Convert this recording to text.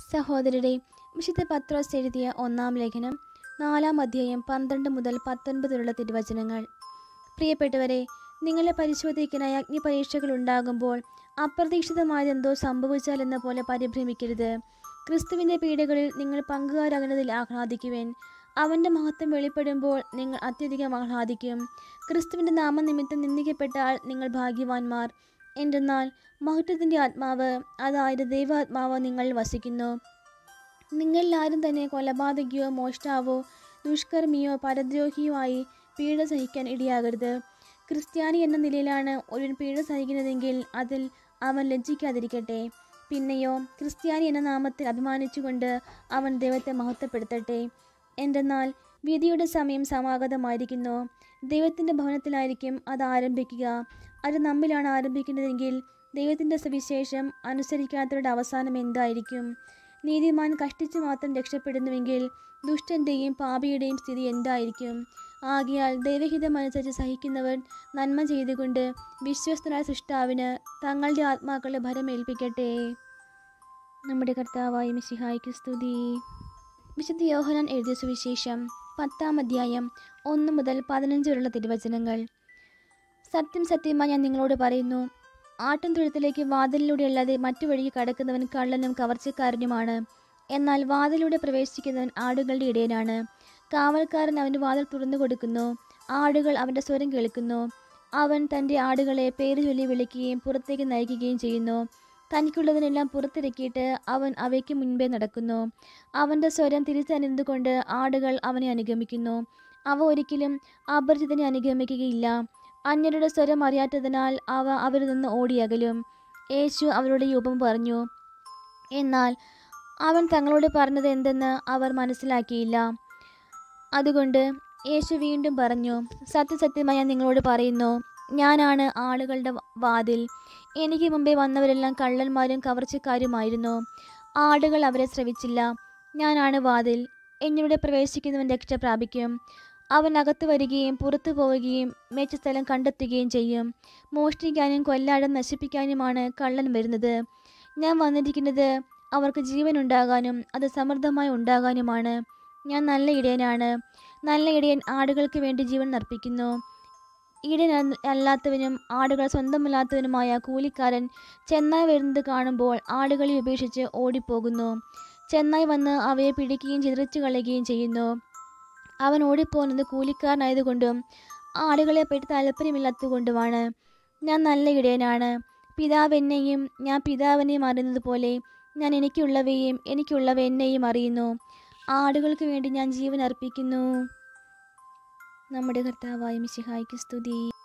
സഹോദരരെ വിശുദ്ധ പത്രോസ് എഴുതിയ ഒന്നാം ലേഖനം നാലാം അധ്യായം പന്ത്രണ്ട് മുതൽ പത്തൊൻപതിലുള്ള തിരുവചനങ്ങൾ പ്രിയപ്പെട്ടവരെ നിങ്ങളെ പരിശോധിക്കാനായി അഗ്നിപരീക്ഷകൾ ഉണ്ടാകുമ്പോൾ അപ്രതീക്ഷിതമായതെന്തോ സംഭവിച്ചാലെന്ന പോലെ പരിഭ്രമിക്കരുത് ക്രിസ്തുവിൻ്റെ പീഡകളിൽ നിങ്ങൾ പങ്കുകാരാകുന്നതിൽ ആഹ്ലാദിക്കുവേൻ അവൻ്റെ മഹത്വം വെളിപ്പെടുമ്പോൾ നിങ്ങൾ അത്യധികം ആഹ്ലാദിക്കും ക്രിസ്തുവിൻ്റെ നാമനിമിത്തം നിന്ദിക്കപ്പെട്ടാൽ നിങ്ങൾ ഭാഗ്യവാന്മാർ എന്തെന്നാൽ മഹത്വത്തിൻ്റെ ആത്മാവ് അതായത് ദൈവാത്മാവ് നിങ്ങളിൽ വസിക്കുന്നു നിങ്ങളിൽ ആരും തന്നെ കൊലപാതകയോ മോഷ്ടാവോ ദുഷ്കർമ്മിയോ പരദ്രോഹിയോ ആയി പീഡ സഹിക്കാൻ ഇടയാകരുത് ക്രിസ്ത്യാനി എന്ന നിലയിലാണ് ഒരു പീഡ സഹിക്കുന്നതെങ്കിൽ അതിൽ അവൻ ലജ്ജിക്കാതിരിക്കട്ടെ പിന്നെയോ ക്രിസ്ത്യാനി എന്ന നാമത്തിൽ അഭിമാനിച്ചുകൊണ്ട് അവൻ ദൈവത്തെ മഹത്വപ്പെടുത്തട്ടെ എന്തെന്നാൽ വിധിയുടെ സമയം സമാഗതമായിരിക്കുന്നു ദൈവത്തിൻ്റെ ഭവനത്തിലായിരിക്കും അത് ആരംഭിക്കുക അത് നമ്മിലാണ് ആരംഭിക്കുന്നതെങ്കിൽ ദൈവത്തിൻ്റെ സുവിശേഷം അനുസരിക്കാത്തവരുടെ അവസാനം എന്തായിരിക്കും നീതിമാൻ കഷ്ടിച്ചു മാത്രം രക്ഷപ്പെടുന്നുവെങ്കിൽ ദുഷ്ടൻ്റെയും പാപിയുടെയും സ്ഥിതി എന്തായിരിക്കും ആകിയാൽ ദൈവഹിതമനുസരിച്ച് സഹിക്കുന്നവർ നന്മ ചെയ്തുകൊണ്ട് വിശ്വസ്തനായ സൃഷ്ടാവിന് തങ്ങളുടെ ആത്മാക്കളെ ഭരമേൽപ്പിക്കട്ടെ നമ്മുടെ കർത്താവായ മിശിഹായ്ക്ക് സ്തുതി വിശുദ്ധ യോഹനാൻ എഴുതിയ സുവിശേഷം പത്താം അധ്യായം ഒന്ന് മുതൽ പതിനഞ്ച് വരെയുള്ള തിരുവചനങ്ങൾ സത്യം സത്യമായി ഞാൻ നിങ്ങളോട് പറയുന്നു ആട്ടും തൊഴുത്തിലേക്ക് വാതിലിലൂടെ അല്ലാതെ മറ്റു വഴിക്ക് കടക്കുന്നവൻ കള്ളനും കവർച്ചക്കാരനുമാണ് എന്നാൽ വാതിലൂടെ പ്രവേശിക്കുന്നവൻ ആടുകളുടെ ഇടയനാണ് കാവൽക്കാരൻ അവൻ്റെ വാതിൽ തുറന്നു കൊടുക്കുന്നു ആടുകൾ അവൻ്റെ സ്വരം കേൾക്കുന്നു അവൻ തൻ്റെ ആടുകളെ പേര് ചൊല്ലി വിളിക്കുകയും പുറത്തേക്ക് നയിക്കുകയും ചെയ്യുന്നു തനിക്കുള്ളതിനെല്ലാം പുറത്തിറക്കിയിട്ട് അവൻ അവയ്ക്ക് മുൻപേ നടക്കുന്നു അവൻ്റെ സ്വരം തിരിച്ചറിഞ്ഞതുകൊണ്ട് ആടുകൾ അവനെ അനുഗമിക്കുന്നു അവ ഒരിക്കലും അപരിചിതനെ അനുഗമിക്കുകയില്ല അന്യരുടെ സ്വരം അറിയാത്തതിനാൽ അവ അവരിൽ നിന്ന് ഓടിയകലും യേശു അവരുടെ ഈ ഉപമ പറഞ്ഞു എന്നാൽ അവൻ തങ്ങളോട് പറഞ്ഞത് എന്തെന്ന് അവർ മനസ്സിലാക്കിയില്ല അതുകൊണ്ട് യേശു വീണ്ടും പറഞ്ഞു സത്യസത്യമായി ഞാൻ നിങ്ങളോട് പറയുന്നു ഞാനാണ് ആളുകളുടെ വാതിൽ എനിക്ക് മുമ്പേ വന്നവരെല്ലാം കള്ളന്മാരും കവർച്ചക്കാരുമായിരുന്നു ആടുകൾ അവരെ ശ്രവിച്ചില്ല ഞാനാണ് വാതിൽ എന്നിലൂടെ പ്രവേശിക്കുന്നവൻ രക്ഷ പ്രാപിക്കും അവൻ അകത്ത് വരികയും പുറത്തു പോവുകയും മേച്ച സ്ഥലം കണ്ടെത്തുകയും ചെയ്യും മോഷ്ടിക്കാനും കൊല്ലാടും നശിപ്പിക്കാനുമാണ് കള്ളൻ വരുന്നത് ഞാൻ വന്നിരിക്കുന്നത് അവർക്ക് ജീവൻ ഉണ്ടാകാനും അത് സമൃദ്ധമായി ഉണ്ടാകാനുമാണ് ഞാൻ നല്ല ഇടയനാണ് നല്ല ഇടയൻ ആടുകൾക്ക് വേണ്ടി ജീവൻ അർപ്പിക്കുന്നു ഇടയൻ അല്ലാത്തവനും ആടുകൾ സ്വന്തമല്ലാത്തവനുമായ കൂലിക്കാരൻ ചെന്നായി വരുന്നത് കാണുമ്പോൾ ആടുകളെ ഉപേക്ഷിച്ച് ഓടിപ്പോകുന്നു ചെന്നായി വന്ന് അവയെ പിടിക്കുകയും ചിതറിച്ചു കളയുകയും ചെയ്യുന്നു അവൻ ഓടിപ്പോകുന്നത് കൂലിക്കാരനായതുകൊണ്ടും ആടുകളെ പറ്റി താല്പര്യമില്ലാത്തതുകൊണ്ടുമാണ് ഞാൻ നല്ല ഇടയനാണ് പിതാവ് എന്നെയും ഞാൻ പിതാവിനെയും അറിയുന്നത് പോലെ ഞാൻ എനിക്കുള്ളവയെയും എനിക്കുള്ളവ എന്നെയും അറിയുന്നു ആടുകൾക്ക് വേണ്ടി ഞാൻ ജീവൻ അർപ്പിക്കുന്നു നമ്മുടെ കർത്താവായ മിശിഹായ്ക്ക് സ്തുതി